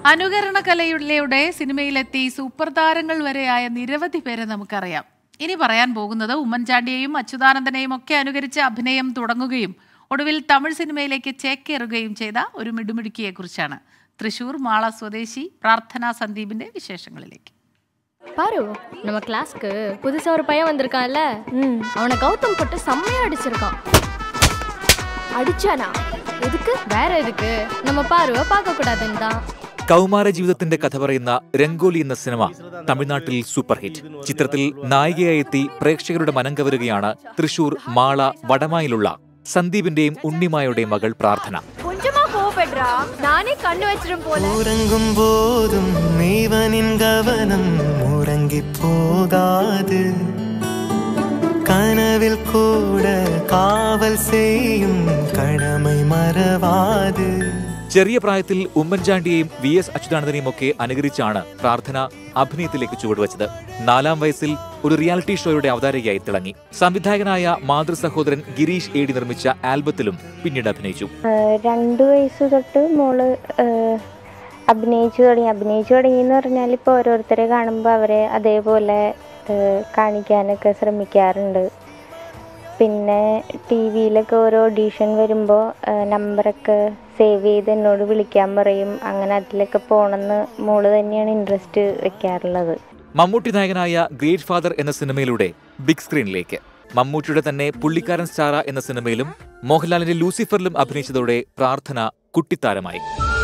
അനുകരണ കലയുടെ സിനിമയിലെത്തി സൂപ്പർ താരങ്ങൾ വരെയായ നിരവധി പേരെ നമുക്കറിയാം ഇനി പറയാൻ പോകുന്നത് ഉമ്മൻചാണ്ടിയെയും അച്യുതാനന്ദനെയും ഒക്കെ അനുകരിച്ച് അഭിനയം തുടങ്ങുകയും ഒടുവിൽ തമിഴ് സിനിമയിലേക്ക് ചേക്കേറുകയും ചെയ്ത ഒരു മിടുമിടുക്കിയെ കുറിച്ചാണ് തൃശൂർ മാള സ്വദേശി പ്രാർത്ഥന സന്ദീപിന്റെ വിശേഷങ്ങളിലേക്ക് பாரு நம்ம கிளாஸ்க்கு புதுசா ஒரு பையன் வந்திருக்கான்ல அவனை கௌதம் போட்டு செம்மையா அடிச்சிருக்கான் அடிச்சானா எதுக்கு வேற எதுக்கு நம்ம பாருவ பார்க்க கூடாதுன்னு தான் കൗമാര ജീവിതത്തിന്റെ കഥ പറയുന്ന രംഗോലി എന്ന സിനിമ തമിഴ്നാട്ടിൽ സൂപ്പർ ഹിറ്റ് ചിത്രത്തിൽ നായികയായി എത്തി പ്രേക്ഷകരുടെ മനം കവരുകയാണ് തൃശൂർ മാള വടമായിലുള്ള സന്ദീപിന്റെയും ഉണ്ണിമായുടെയും മകൾ പ്രാർത്ഥന கொஞ்சமா கோவப்படுறா நானே கண்ணு வச்சிரும் போல உறங்கும் போதும் இவனின் கவனம் உறங்கி போகாது கனவில் கூட காவல் செய்யும் கடமை மறவாது ചെറിയ പ്രായത്തിൽ ഉമ്മൻചാണ്ടിയെയും വി എസ് അച്യുതാനന്ദനെയും ഒക്കെ അനുകരിച്ചാണ് പ്രാർത്ഥന അഭിനയത്തിലേക്ക് ചുവടുവച്ചത് നാലാം വയസ്സിൽ ഒരു റിയാലിറ്റി ഷോയുടെ അവതാരകയായി തിളങ്ങി സംവിധായകനായ മാതൃ സഹോദരൻ ഗിരീഷ് ഏടി നിർമ്മിച്ച ആൽബത്തിലും പിന്നീട് അഭിനയിച്ചു രണ്ട് വയസ്സ് തൊട്ട് മോള് ഏഹ്, അഭിനയിച്ചു തുടങ്ങി അഭിനയിച്ചു തുടങ്ങി എന്ന് പറഞ്ഞാൽ ഇപ്പോൾ ഓരോരുത്തരെ കാണുമ്പോൾ അവരെ അതേപോലെ ഏഹ്, കാണിക്കാനൊക്കെ ശ്രമിക്കാറുണ്ട് പിന്നെ ടി വിയിലൊക്കെ ഓരോ ഓഡീഷൻ വരുമ്പോൾ നമ്പറൊക്കെ സേവ് ചെയ്ത് എന്നോട് വിളിക്കാൻ പറയും അങ്ങനെ അതിലൊക്കെ പോകണമെന്ന് മോള് തന്നെയാണ് ഇൻട്രസ്റ്റ് വെക്കാറുള്ളത് മമ്മൂട്ടി നായകനായ ഗ്രേറ്റ് ഫാദർ എന്ന സിനിമയിലൂടെ ബിഗ് സ്ക്രീനിലേക്ക് മമ്മൂട്ടിയുടെ തന്നെ പുള്ളിക്കാരൻ സ്റ്റാറ എന്ന സിനിമയിലും മോഹൻലാലിന്റെ ലൂസിഫറിലും അഭിനയിച്ചതോടെ പ്രാർത്ഥന കുട്ടിത്താരമായി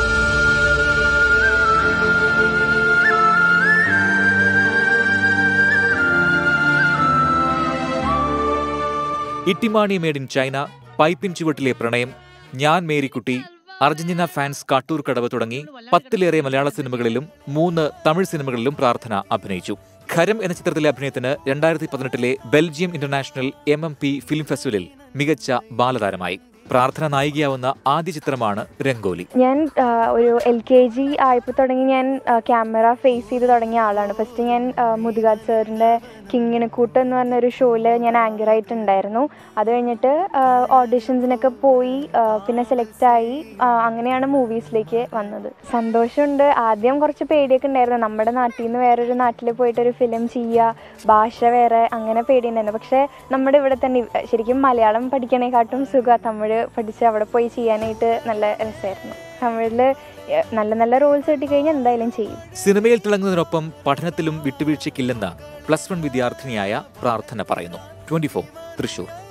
Ittymaani made in China Pipin Chuvattile Pranayam ഞാൻ മേരിക്കുട്ടി അർജന്റീന ഫാൻസ് കാട്ടൂർ കടവ് തുടങ്ങി പത്തിലേറെ മലയാള സിനിമകളിലും മൂന്ന് തമിഴ് സിനിമകളിലും പ്രാർത്ഥന അഭിനയിച്ചു ഖരം എന്ന ചിത്രത്തിലെ അഭിനയത്തിന് രണ്ടായിരത്തി പതിനെട്ടിലെ Belgium international M M P film ഫെസ്റ്റിവലിൽ മികച്ച ബാലതാരമായി പ്രാർത്ഥന നായികയാവുന്ന ആദ്യ ചിത്രമാണ് രംഗോലി ഞാൻ ആ, ഒരു എൽ കെ ജി ആയപ്പോൾ തുടങ്ങി ഞാൻ ക്യാമറ ഫേസ് ചെയ്ത് തുടങ്ങിയ ആളാണ് ഫസ്റ്റ് ഞാൻ ആ, മുതുകാട് സാറിൻ്റെ കിങ്ങിണിക്കൂട്ട് എന്ന് പറഞ്ഞ ഒരു ഷോയിൽ ഞാൻ ആങ്കറായിട്ടുണ്ടായിരുന്നു അത് കഴിഞ്ഞിട്ട് ഓഡിഷൻസിനൊക്കെ പോയി ആ, പിന്നെ സെലക്ട് ആയി ആ, അങ്ങനെയാണ് മൂവീസിലേക്ക് വന്നത് സന്തോഷമുണ്ട് ആദ്യം കുറച്ച് പേടിയൊക്കെ ഉണ്ടായിരുന്നു നമ്മുടെ നാട്ടിൽ നിന്ന് വേറൊരു നാട്ടിൽ പോയിട്ട് ഒരു ഫിലിം ചെയ്യുക ഭാഷ വേറെ അങ്ങനെ പേടിയുണ്ടായിരുന്നു പക്ഷേ നമ്മുടെ ഇവിടെ തന്നെ ഇവ- ശരിക്കും മലയാളം പഠിക്കണേക്കാട്ടും സുഖ തമിഴ് പഠിച്ച് അവിടെ പോയി ചെയ്യാനായിട്ട് നല്ല രസമായിരുന്നു തമിഴിൽ നല്ല നല്ല റോൾസ് കിട്ടിക്കഴിഞ്ഞാൽ എന്തായാലും ചെയ്യും സിനിമയിൽ തിളങ്ങുന്നതിനൊപ്പം പഠനത്തിലും വിട്ടുവീഴ്ചയ്ക്കില്ലെന്ന് പ്ലസ് വൺ വിദ്യാർത്ഥിനിയായ പ്രാർത്ഥന പറയുന്നു ട്വന്റി തൃശൂർ